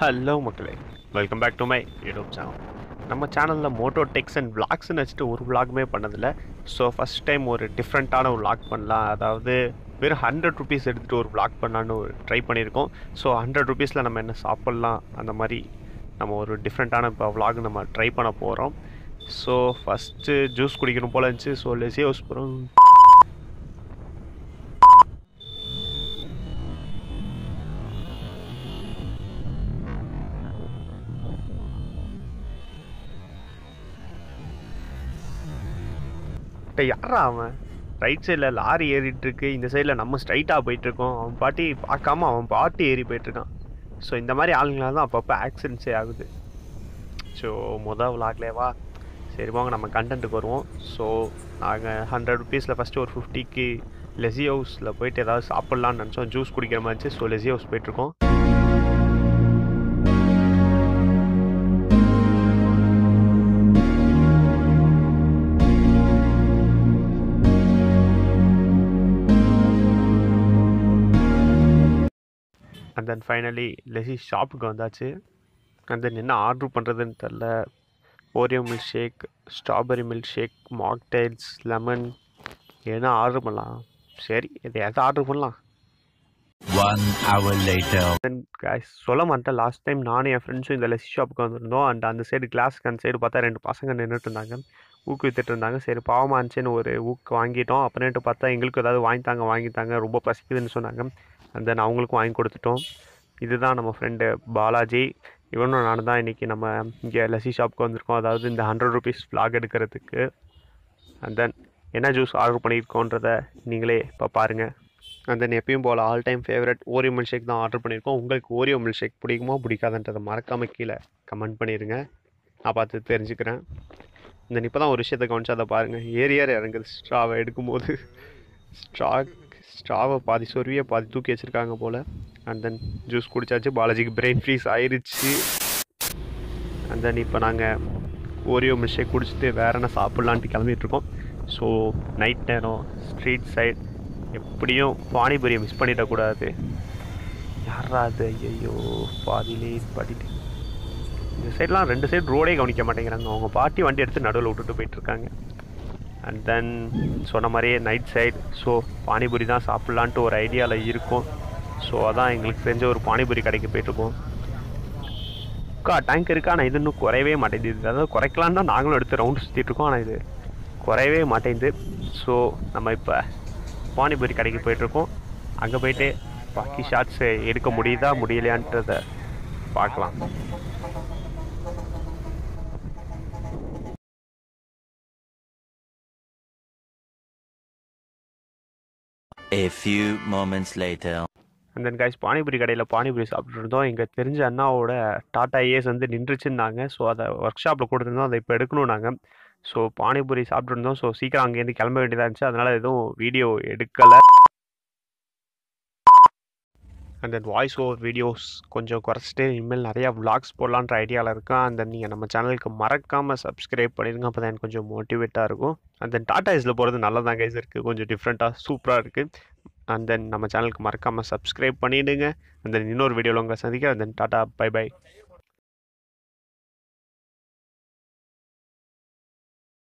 Hello மக்களே welcome back to my YouTube channel நம்ம சேனலில் மோட்டோ டெக்ஸ் அண்ட் விளாக்ஸ்னு வச்சுட்டு ஒரு விளாகுமே பண்ணதில்லை ஸோ ஃபஸ்ட் டைம் ஒரு டிஃப்ரெண்ட்டான ஒரு விளாக் பண்ணலாம் அதாவது வெறும் ஹண்ட்ரட் ருபீஸ் எடுத்துகிட்டு ஒரு விளாக் பண்ணலான்னு ஒரு ட்ரை பண்ணியிருக்கோம் ஸோ ஹண்ட்ரட் ருபீஸில் நம்ம என்ன சாப்பிட்லாம் அந்த மாதிரி நம்ம ஒரு டிஃப்ரெண்ட்டான இப்போ விளாக் நம்ம ட்ரை பண்ண போகிறோம் ஸோ ஃபஸ்ட்டு ஜூஸ் குடிக்கணும் போல இருந்துச்சு ஸோ லெசி ஹவுஸ் போகிறோம் இப்போ யாரா அவன் ரைட் சைடில் லாரி ஏறிட்டு இருக்கு இந்த சைடில் நம்ம ஸ்ட்ரைட்டாக போயிட்டு இருக்கோம் அவன் பாட்டி பார்க்காம அவன் பாட்டி ஏறி போயிட்டு இருக்கான் ஸோ இந்த மாதிரி ஆளுங்களால தான் அப்பப்போ ஆக்சிடென்ட்ஸே ஆகுது ஸோ மொதல் விளாக்லேவா சரி வாங்க நம்ம கண்டென்ட்டுக்கு வருவோம் ஸோ நாங்கள் ஹண்ட்ரட் ருபீஸில் ஃபஸ்ட்டு ஒரு ஃபிஃப்டிக்கு லெசி ஹவுஸில் போயிட்டு ஏதாவது சாப்பிட்லான்னு நினச்சோம் ஜூஸ் குடிக்கிற மாதிரி இருந்துச்சு ஸோ லெசி ஹவுஸ் போயிட்டுருக்கோம் அண்ட் தென் ஃபைனலி லெசி ஷாப்புக்கு வந்தாச்சு அண்ட் தென் என்ன ஆர்டர் பண்ணுறதுன்னு தெரில Oreo milkshake strawberry milkshake mocktails lemon என்ன ஆர்டர் பண்ணலாம் சரி எதையாவது ஆர்டர் பண்ணலாம் One hour later. தென் guys சொல்ல மாட்டேன் லாஸ்ட் டைம் நானும் என் ஃப்ரெண்ட்ஸும் இந்த லெசி ஷாப்புக்கு வந்திருந்தோம் அண்ட் அந்த சைடு கிளாஸ்க்கு அந்த சைடு பார்த்தா ரெண்டு பசங்க நின்றுட்டு இருந்தாங்க ஊக்கு வித்துட்டு இருந்தாங்க சரி பாவமாக இருந்துச்சுன்னு ஒரு ஊக்கு வாங்கிட்டோம் அப்புறமேட்டு பார்த்தா எங்களுக்கு ஏதாவது வாங்கித்தாங்க வாங்கித்தாங்க ரொம்ப பசிக்குதுன்னு சொன்னாங்க அண்ட் தென் அவங்களுக்கும் வாங்கி கொடுத்துட்டோம் இதுதான் நம்ம ஃப்ரெண்டு பாலாஜி இவனும் நானும் தான் இன்றைக்கி நம்ம இங்கே லஸ்ஸி ஷாப்புக்கு வந்திருக்கோம் அதாவது இந்த ஹண்ட்ரட் ருபீஸ் ஃப்ளாக் எடுக்கிறதுக்கு அண்ட் தென் என்ன ஜூஸ் ஆர்டர் பண்ணியிருக்கோன்றத நீங்களே இப்போ பாருங்கள் அண்ட் தென் எப்பயும் போல் all time favourite Oreo milkshake தான் ஆர்டர் பண்ணியிருக்கோம் உங்களுக்கு ஓரியோ மில்க் ஷேக் பிடிக்குமோ பிடிக்காதுன்றதை மறக்காமல் கீழே கமெண்ட் பண்ணிடுங்க நான் பார்த்து தெரிஞ்சுக்கிறேன் இந்த இப்போ தான் ஒரு விஷயத்தை கவனிச்சு அதை பாருங்கள் ஏறி ஏறி இறங்குது ஸ்ட்ராவை எடுக்கும்போது ஸ்ட்ரா ஸ்ட்ராவை பாதி சொருவியை பாதி தூக்கி வச்சுருக்காங்க போல் அண்ட் தென் ஜூஸ் குடிச்சாச்சு பாலாஜிக்கு பிரெயின் ஃப்ரீஸ் ஆயிருச்சு அண்ட் தென் இப்போ நாங்கள் ஓரியோ மில்க் ஷேக் குடிச்சிட்டு வேற என்ன சாப்பிட்லான்ட்டு கிளம்பிட்டுருக்கோம் ஸோ நைட் நேரம் ஸ்ட்ரீட் சைட் எப்படியும் பானிபூரியை மிஸ் பண்ணிடக்கூடாது யாரா அது ஐயோ பாதியிலே பாடிட்டு இந்த சைட்லாம் ரெண்டு சைடு ரோடே கவனிக்க மாட்டேங்கிறாங்க அவங்க பாட்டி வண்டி எடுத்து நடுவில் விட்டுட்டு போயிட்டுருக்காங்க அண்ட் தென் சொன்ன மாதிரியே நைட் சைடு ஸோ பானிபூரி தான் சாப்பிட்லான்ட்டு ஒரு ஐடியாவில் இருக்கும் ஸோ அதான் எங்களுக்கு தெரிஞ்ச ஒரு பானிபூரி கடைக்கு போயிட்டுருக்கோம் அக்கா டேங்க் இருக்கா ஆனால் இது இன்னும் குறையவே மாட்டேங்குது அதாவது குறைக்கலான்னு தான் நாங்களும் எடுத்து ரவுண்ட் சுற்றிட்டு இருக்கோம் ஆனால் இது குறையவே மாட்டேங்குது ஸோ நம்ம இப்போ பானிபூரி கடைக்கு போயிட்டுருக்கோம் அங்கே போயிட்டு பாக்கி ஷார்ட்ஸு எடுக்க முடியுதா முடியலையான்றத பார்க்கலாம் A few moments later. And then guys panipuri கடையில் பானிபூரி சாப்பிட்டு இருந்தோம் எங்கள் தெரிஞ்ச அண்ணாவோட டாடா ஏஸ் வந்து நின்றுச்சுருந்தாங்க ஸோ அதை ஒர்க் ஷாப்பில் கொடுத்துருந்தோம் அதை இப்போ எடுக்கணும் நாங்கள் ஸோ பானிபூரி சாப்பிட்டு இருந்தோம் ஸோ சீக்கிரம் அங்கேருந்து கிளம்ப வேண்டியதாக இருந்துச்சு அதனால் எதுவும் வீடியோ எடுக்கலை and then voice over videos கொஞ்சம் குறைச்சிட்டு இனிமேல் நிறையா vlogs போடலான்ற ஐடியாவில் இருக்கேன் அந்த நீங்கள் நம்ம சேனலுக்கு மறக்காமல் சப்ஸ்கிரைப் பண்ணிடுங்க அப்போ தான் எனக்கு கொஞ்சம் மோட்டிவேட்டாக இருக்கும் அண்ட் தென் டாடா இஸில் போகிறது நல்லதான் கைஸ் இருக்குது கொஞ்சம் டிஃப்ரெண்ட்டாக சூப்பராக இருக்குது அண்ட் தென் நம்ம சேனலுக்கு மறக்காமல் சப்ஸ்கிரைப் பண்ணிவிடுங்க அண்ட் தென் இன்னொரு வீடியோவில் உங்களை சந்திக்கிறேன் தென் டாட்டா பை பை